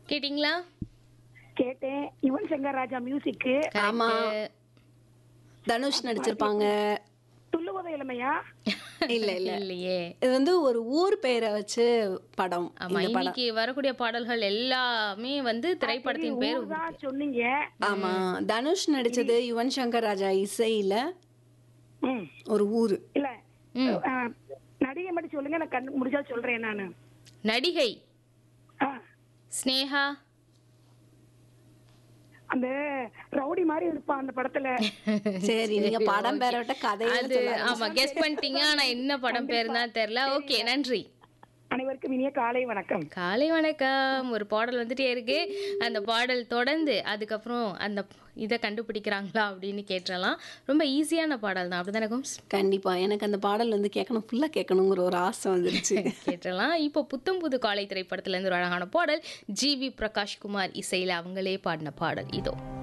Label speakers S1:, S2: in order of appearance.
S1: கேட்டிங்களா
S2: கேட்டேன் யுவன் சங்கர் ராஜா மியூசிக்கு
S3: ஆமா
S1: Correct.
S3: தனுஷ் நடிச்சிருப்பாங்க
S2: துள்ளுவத இளமையா
S3: இல்ல இல்ல
S1: இல்லையே
S3: இது வந்து ஒரு ஊர் பெயரை வச்சு படம்
S1: ஆமா
S3: இந்த படம்
S1: இன்னைக்கு வரக்கூடிய பாடல்கள் எல்லாமே வந்து திரைப்படத்தின் பேர்
S2: தான் சொன்னீங்க
S3: ஆமா தனுஷ் நடிச்சது யுவன் சங்கர் ராஜா இசையில
S2: ம்
S3: ஒரு ஊரு
S2: இல்ல ஆ, நடிகை மட்டும் சொல்லுங்க நான் கண்ணு முடிச்சா சொல்றேன் நானு
S1: நடிகை
S2: ஆ,
S1: ஸ்னேகா
S2: அந்த ரவுடி மாதிரி இருப்பான் அந்த படத்துல
S3: சரி நீங்க படம் பேரை விட்ட கதையை
S1: அது ஆமா கெஸ் பண்ணிட்டீங்க ஆனா என்ன படம் பேர் தான் தெரியல ஓகே நன்றி
S2: அனைவருக்கும் இனிய காலை வணக்கம்
S1: காலை வணக்கம் ஒரு பாடல் வந்துட்டே இருக்கு அந்த பாடல் தொடர்ந்து அதுக்கப்புறம் அந்த இதை கண்டுபிடிக்கிறாங்களா அப்படின்னு கேட்டுறலாம் ரொம்ப ஈஸியான பாடல் தான் அப்படிதானே கோம்ஸ்
S3: கண்டிப்பா எனக்கு அந்த பாடல் வந்து கேட்கணும் ஃபுல்லா கேட்கணுங்கிற ஒரு ஆசை வந்துருச்சு
S1: கேட்டுறலாம் இப்போ புத்தம் புது காலை திரைப்படத்துல இருந்து ஒரு அழகான பாடல் ஜி வி பிரகாஷ் குமார் இசையில அவங்களே பாடின பாடல் இதோ